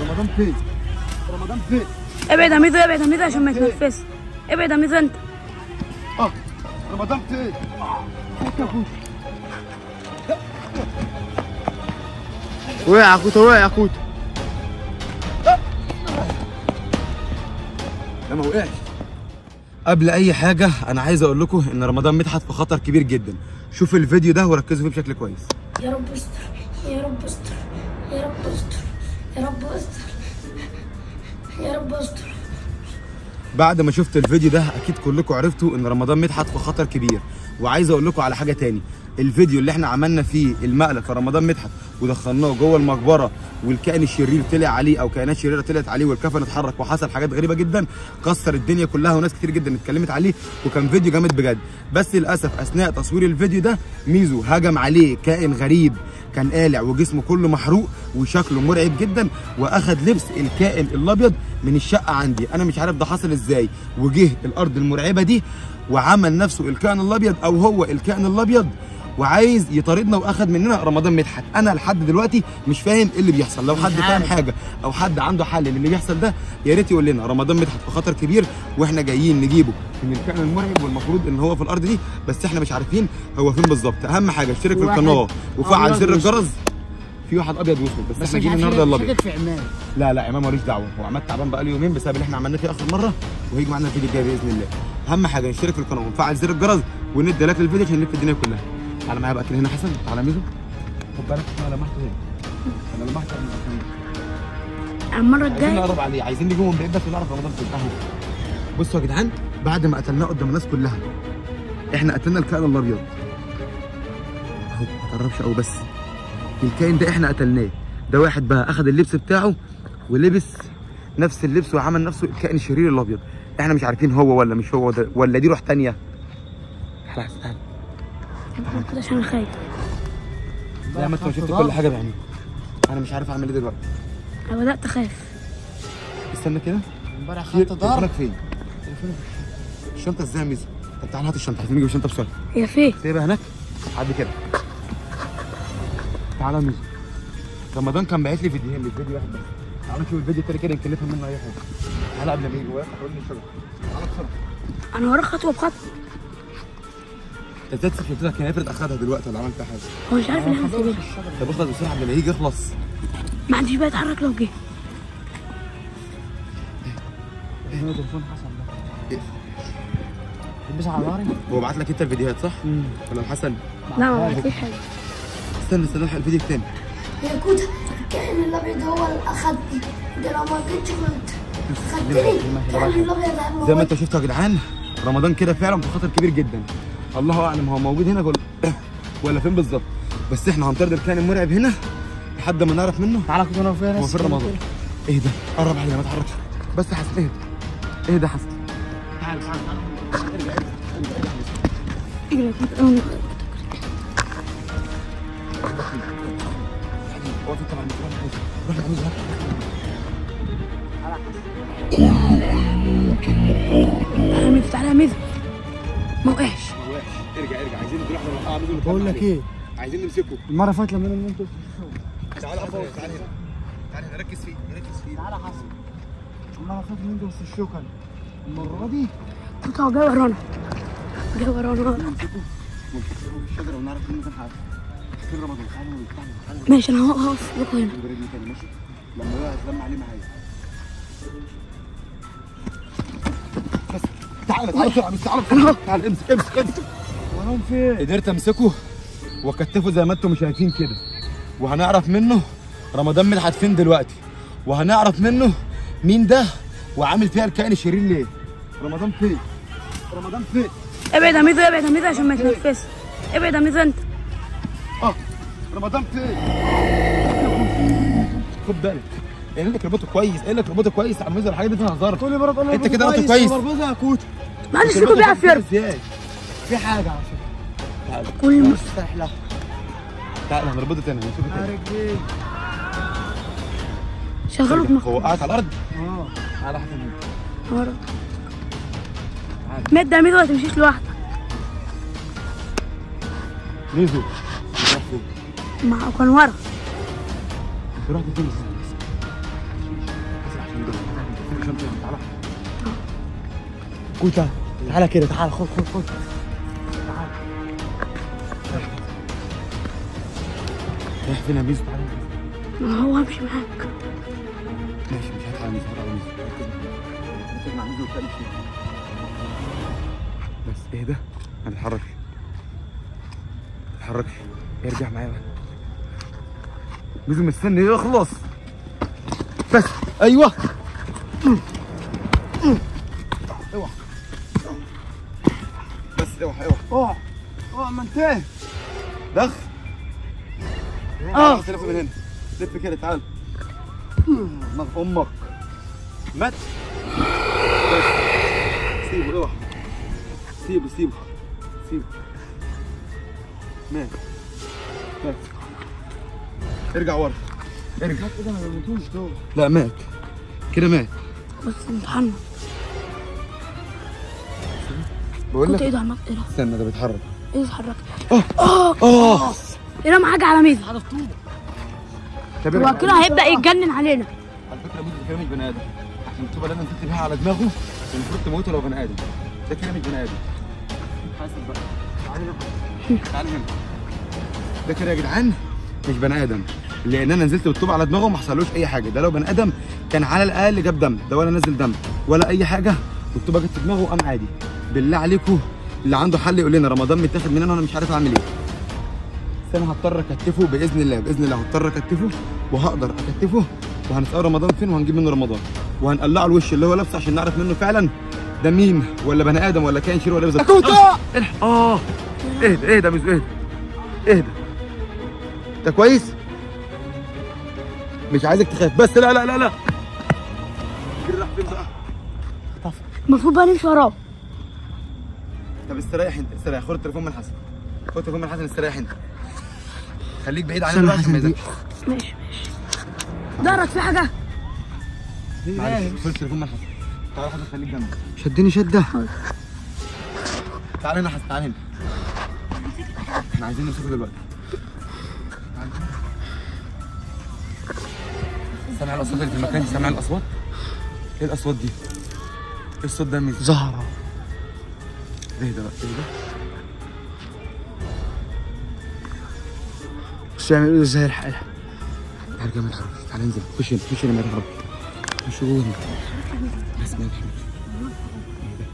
رمضان فين رمضان فين ابعد يا ميدو ابعد يا ميدو عشان ما يتنفس ابعد يا ميدو انت اه رمضان فين وقع يا كوتا وقع يا كوتا لا ما وقعش قبل اي حاجه انا عايز اقول لكم ان رمضان مدحت في خطر كبير جدا شوفوا الفيديو ده وركزوا فيه بشكل كويس يا رب استر يا رب استر يا رب استر يا رب استر يا رب استر بعد ما شفت الفيديو ده اكيد كلكم عرفتوا ان رمضان مدحت في خطر كبير وعايز اقول لكم على حاجه تاني الفيديو اللي احنا عملنا فيه المقلب في رمضان مدحت ودخلناه جوه المقبره والكائن الشرير طلع عليه او كائنات شريره طلعت عليه والكفن اتحرك وحصل حاجات غريبه جدا كسر الدنيا كلها وناس كتير جدا اتكلمت عليه وكان فيديو جامد بجد بس للاسف اثناء تصوير الفيديو ده ميزو هجم عليه كائن غريب كان قالع وجسمه كله محروق وشكله مرعب جدا واخد لبس الكائن الابيض من الشقه عندي انا مش عارف ده حصل ازاي وجه الارض المرعبه دي وعمل نفسه الكائن الابيض او هو الكائن الابيض وعايز يطاردنا واخد مننا رمضان مدحت انا لحد دلوقتي مش فاهم ايه اللي بيحصل لو حد فاهم حاجه او حد عنده حل للي بيحصل ده يا ريت يقول لنا رمضان مدحت في خطر كبير واحنا جايين نجيبه من الكائن المرعب والمفروض ان هو في الارض دي بس احنا مش عارفين هو فين بالظبط اهم حاجه اشترك في واحد القناه وفعل أبيض زر وأسود. الجرس في واحد ابيض واسود بس, بس احنا مش جايين عارف النهارده شاكك الابيض في عماد لا لا عماد ماليش دعوه هو عماد تعبان بقاله يومين بسبب اللي احنا عملناه فيه اخر مره وهيجي معانا الفيديو الجاي باذن الله اهم حاجه نشترك في القناه ونفعل زر الجرس وندي لايك للفيديو عشان نلف الدنيا كلها تعالى معايا بقى كده هنا حسن تعالى ميزو خد بالك انا لمحته هنا انا لمحته قبل ما أكمل. المره عايزين الجايه نقرب عليه عايزين نجيبه من بعيد بس ونعرف رمضان في القهوه بصوا يا جدعان بعد ما قتلناه قدام الناس كلها احنا قتلنا الكائن الابيض اهو ما تقربش قوي بس الكائن ده احنا قتلناه ده واحد بقى اخذ اللبس بتاعه ولبس نفس اللبس وعمل نفسه الكائن الشرير الابيض احنا مش عارفين هو ولا مش هو ده ولا دي روح تانية خلاص تعالى كده عشان انا خايف لا ما انت شفت كل حاجه بعينيك انا مش عارف اعمل ايه دلوقتي انا بدات اخاف استنى كده امبارح في- خدت ضرب تليفونك فين؟ الشنطه ازاي يا ميزو؟ طب تعالى هات الشنطه عايزين نجيب الشنطه بسرعه هي فين سيبها هناك عدي كده تعالى يا ميزو رمضان كان باعت لي فيديوهين مش فيديو واحد بس تعالى نشوف الفيديو التاني كده يمكن نفهم منه اي حاجه تعالى قبل ما يجي وياك هتقول لي الشغل تعالى بسرعه انا وراك خطوه بخطوه انت ازاي تسيب شنطتك هنا افرض اخدها دلوقتي ولا عملت حاجه هو مش عارف ان احنا سايبينها طب اخلص بسرعه قبل ما يجي يخلص ما عنديش بقى يتحرك لو جه تليفون حسن ده إيه؟ تلبسها على ظهري هو بعت لك انت الفيديوهات صح؟ ولا الحسن؟ لا ما عملتليش حاجه استنى استنى الحق الفيديو التاني يا كوتا الكائن الابيض هو اللي اخدني ده لو ما جيتش كنت خدتني الكائن الابيض هم زي ما انتوا شفتوا يا جدعان رمضان كده فعلا في خطر كبير جدا الله اعلم هو موجود هنا ولا ولا فين بالظبط بس احنا هنطرد الكائن المرعب هنا لحد ما نعرف منه تعالى كنت انا وفيها هو ناس فين رمضان ايه ده قرب علينا ما تحركش بس يا حسن ايه ايه ده حسن تعالى تعالى اجري يا كوتا. أنا- هو في طبعا روح يا عميز تعالى ميدو تعالى ميدو ما وقعش ارجع ارجع عايزين نروح نوقع عميز بقول لك ايه عايزين نمسكه المره اللي فاتت لما انا انتوا تعالى حسن تعالى هنا تعالى هنا ركز فيه ركز فيه تعالى حسن المره اللي فاتت انتوا في الشوكه المره دي كوتا هو جاي ورانا جاي ورانا نمسكه ونمسكه في الشجره ونعرف منه كام حاجه فين رمضان تعالى تعالى تعالى ماشي انا هقف هقف لكم هنا نجربني تاني ماشي لما يقع اتلم عليه معايا بس تعالى تعالى بسرعه بس تعالى بسرعه تعالى امسك امسك امسك وراهم فين قدرت امسكه واكتفه زي ما انتم شايفين كده وهنعرف منه رمضان مدحت فين دلوقتي وهنعرف منه مين ده وعامل فيها الكائن الشرير ليه رمضان فين رمضان فين ابعد يا ميدو ابعد يا ميدو عشان ما يتنفس ابعد يا ميدو انت اه رمضان فين خد بالك قايل لك اربطه كويس قايل لك اربطه كويس على الميزه الحاجات دي فيها هزار كل مره تقول لي انت كده ربطه كويس مربوطه يا كوت ما عنديش فيكم بيعرف يربط ازاي في حاجه على فكره تعالى كل م... استريح لها تعالى هنربطه تاني هنشوفه يا تاني رجلي شغلوا دماغك هو قاعد على الارض اه على حسب ورا مد يا ميدو ما تمشيش لوحدك ميزو راح فين مع كان ورا انت رحت فين كوتا تعالى كده تعالى خد خد خد تعالى رايح فين يا ميزو تعالى ما هو همشي معاك ماشي مش هتعالى ميزو هتعالى ميزو ركز مع ميزو واتكلم فيه. بس اهدى ما تتحركش ما تتحركش ارجع معايا بقى ميزو مستني يخلص بس ايوه اوعى بس اوعى اوعى اوه اوه ما انتهى دخ اه بس لف من هنا لف كده تعال دماغ امك مات بس سيبه اوعى سيبه سيبه سيبه مات مات ارجع ورا ارجع كده ما يموتوش دول لا مات كده مات بس امتحنا بقول كنت لك ايده عمال ايه ده استنى ده بيتحرك ايده اتحركت اه ايه ده حاجه على ميزه طب هو ارجع. كده هيبدا يتجنن علينا على فكره ميزو ده كده مش بني ادم عشان الطوبه اللي انا نزلت بيها على دماغه المفروض تموته لو بني ادم ده كده مش بني ادم حاسب بقى تعالى هنا تعالى هنا ده كده يا جدعان مش بني ادم لان انا نزلت بالطوبه على دماغه وما حصلوش اي حاجه ده لو بني ادم كان على الاقل جاب دم ده ولا نزل دم ولا اي حاجه والطوبه جت في دماغه وقام عادي بالله عليكم اللي عنده حل يقول لنا رمضان متاخد مننا وانا مش عارف اعمل ايه بس انا هضطر اكتفه باذن الله باذن الله هضطر اكتفه وهقدر اكتفه وهنساله رمضان فين وهنجيب منه رمضان وهنقلعه الوش اللي هو لابسه عشان نعرف منه فعلا ده مين ولا بني ادم ولا كائن شرير ولا بالظبط اه اه اهدى اهدى يا ميزو اهدى اهدى انت كويس مش عايزك تخاف بس لا لا لا لا كده راح فين بقى المفروض بقى نمشي وراه طب استريح انت استريح خد التليفون من حسن خد التليفون من حسن استريح انت خليك بعيد عننا بقى عشان ما يزعلش ماشي ماشي ظهرك في حاجه معلش خد التليفون من حسن تعالى حسن خليك جنبي شدني شده تعالى هنا حسن تعالى هنا احنا عايزين نمسكه دلوقتي تعالى. سامع الاصوات اللي في المكان دي سامع الاصوات ايه الاصوات دي ايه الصوت ده مين زهره اهدى بقى اهدى بس يعمل ايه ازاي الحق تعالى كده ما تحركش تعالى انزل خش هنا خش هنا ما تحركش خش جوه هنا بس ما تحركش اهدى.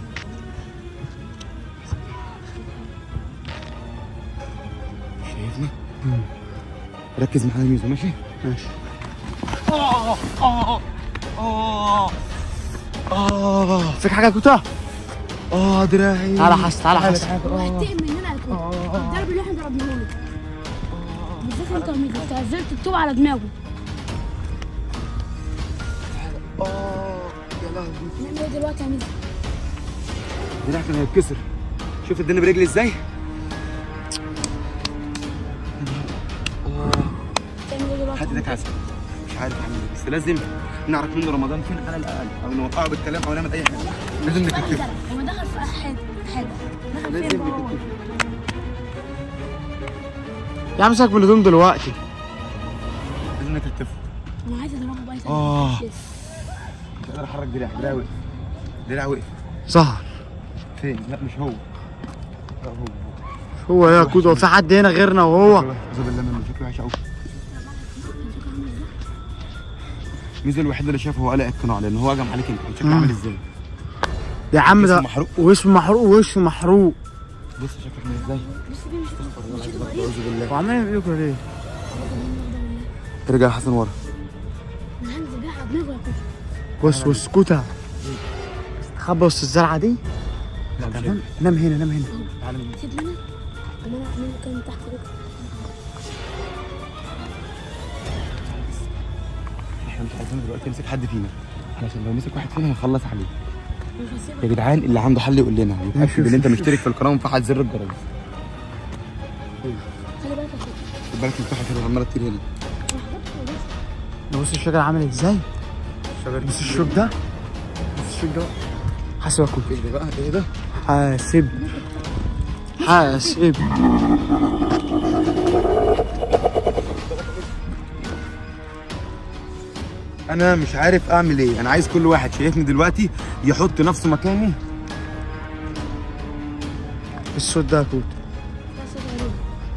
شايفني؟ ركز معايا يا ميزو ماشي؟ ماشي اه اه اه اه فيك حاجه كوتا اه دراعي تعالى حس تعالى حس هو هيتقم مننا هيكون الضرب اللي احنا ضربناه له بالذات انت وميزه انت نزلت الطوب على دماغه اه يا لهوي نعمل ايه دلوقتي يا ميزه دراعي كان هيتكسر شفت الدنيا برجلي ازاي؟ تعمل ايه دلوقتي هات ايدك عسل مش عارف اعمل ايه بس لازم نعرف منه رمضان فين على الاقل او نوقعه بالكلام او نعمل اي حاجه لازم بقى نكتفه الزرع هو دخل في حاجه حاجه دخل لازم فين هو نكتفه يا عم سيبك من الهدوم دلوقتي لازم نكتفه انا عايز اضربه بقى آه. مش قادر احرك دراعي دراعي وقف دراعي وقف ظهر فين؟ لا مش هو لا هو هو يا كوتا في حد هنا غيرنا وهو اعوذ بالله منه شكله وحش قوي ميزو الوحيد اللي شافه هو قلق القناع لان هو هجم عليك انت شكله عامل ازاي يا عم جسمه ده محروق. واسمه محروق ووشه محروق بص شكله عامل ازاي اعوذ بالله وعمال يعمل كده ليه؟ ارجع يا حسن ورا انا هنزل بيها على دماغه يا كوتا بص بص كوتا استخبى وسط الزرعه دي تمام نام هنا نام هنا تعالى من سيب لنا انا اعمل كان تحت رجلي احنا مش عايزين دلوقتي يمسك حد فينا علشان لو مسك واحد فينا هنخلص عليه مش هسيبك يا جدعان اللي عنده حل يقول لنا ماشي، ويتاكد ان انت شوف. مشترك في القناه ومفعل زر الجرس خلي بالك يا كوتا خد بالك الفتحه كده عماله تطير هنا انا حضرت خلاص بص الشجر عامل ازاي بص الشوك ده بص الشوك ده حاسب يا كوتا ايه ده بقى ايه ده حاسب حاسب انا مش عارف اعمل ايه انا عايز كل واحد شايفني دلوقتي يحط نفسه مكاني الصوت ده يا كوت بس غريب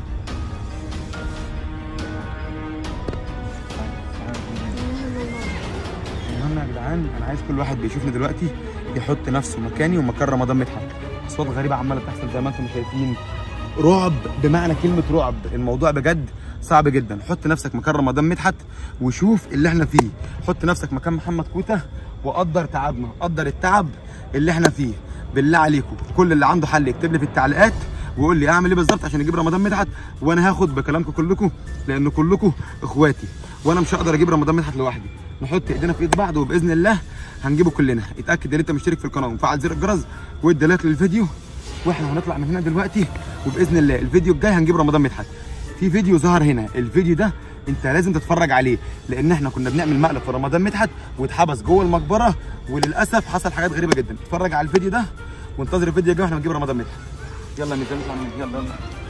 المهم يا جدعان انا عايز كل واحد بيشوفني دلوقتي يحط نفسه مكاني ومكان رمضان مدحت اصوات غريبه عماله بتحصل زي ما انتم شايفين رعب بمعنى كلمه رعب الموضوع بجد صعب جدا حط نفسك مكان رمضان مدحت وشوف اللي احنا فيه حط نفسك مكان محمد كوته وقدر تعبنا قدر التعب اللي احنا فيه بالله عليكم كل اللي عنده حل يكتب لي في التعليقات ويقول لي اعمل ايه بالظبط عشان اجيب رمضان مدحت وانا هاخد بكلامكم كلكم لان كلكم اخواتي وانا مش هقدر اجيب رمضان مدحت لوحدي نحط ايدينا في ايد بعض وباذن الله هنجيبه كلنا اتاكد ان انت مشترك في القناه ومفعل زر الجرس وادي لايك للفيديو واحنا هنطلع من هنا دلوقتي وباذن الله الفيديو الجاي هنجيب رمضان مدحت في فيديو ظهر هنا الفيديو ده انت لازم تتفرج عليه لان احنا كنا بنعمل مقلب في رمضان مدحت واتحبس جوه المقبره وللاسف حصل حاجات غريبه جدا اتفرج على الفيديو ده وانتظر الفيديو الجاي واحنا بنجيب رمضان مدحت يلا ننزل نطلع من- يلا يلا